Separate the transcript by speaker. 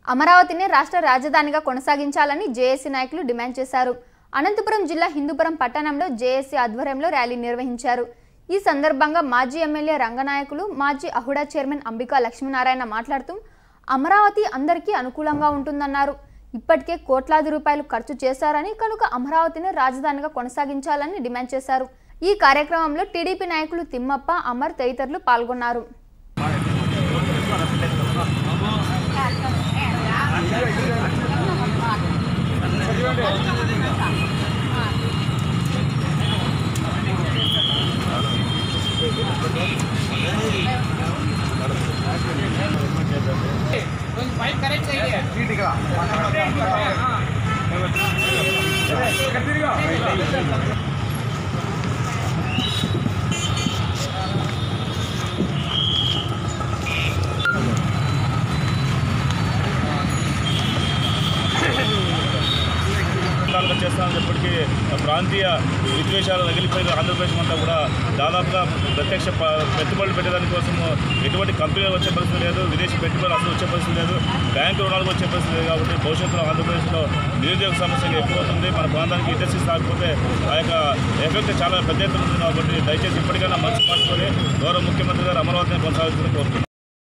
Speaker 1: అమరావతిని రాష్ట్ర రాజధానిగా కొనసాగించాలని జేఏసీ నాయకులు డిమాండ్ చేశారు అనంతపురం జిల్లా హిందూపురం పట్టణంలో జేఏసీ ఆధ్వర్యంలో ర్యాలీ నిర్వహించారు ఈ సందర్భంగా మాజీ ఎమ్మెల్యే రంగనాయకులు మాజీ అహుడా చైర్మన్ అంబికా లక్ష్మీనారాయణ మాట్లాడుతూ అమరావతి అందరికీ అనుకూలంగా ఉంటుందన్నారు ఇప్పటికే కోట్లాది రూపాయలు ఖర్చు చేశారని కనుక అమరావతిని రాజధానిగా కొనసాగించాలని డిమాండ్ చేశారు ఈ కార్యక్రమంలో టీడీపీ నాయకులు తిమ్మప్ప అమర్ తదితరులు పాల్గొన్నారు
Speaker 2: కొంచెం పైప్ కరెక్ట్ చేయండి
Speaker 3: విధాలుగా చేస్తామన్నప్పటికీ ప్రాంతీయ విద్వేషాలు రగిలిపోయిన ఆంధ్రప్రదేశ్ అంతా కూడా దాదాపుగా ప్రత్యక్ష ప- పెట్టుబడులు పెట్టడానికి కోసము ఎటువంటి కంపెనీలు వచ్చే పరిస్థితి లేదు విదేశీ పెట్టుబడులు అసలు వచ్చే పరిస్థితి లేదు బ్యాంకు రుణాలకు వచ్చే పరిస్థితి లేదు కాబట్టి భవిష్యత్తులో ఆంధ్రప్రదేశ్లో నిరుద్యోగ సమస్య ఎక్కువ అవుతుంది మన ప్రాంతానికి ఇండస్ట్రీస్ రాకపోతే ఆ యొక్క ఎఫెక్ట్ చాలా పెద్ద ఎత్తున ఉంది కాబట్టి దయచేసి ఇప్పటికైనా మనసు మార్చుకొని గౌరవ ముఖ్యమంత్రి గారు అమరావతిని కొనసాగించాలని కోరుతున్నాను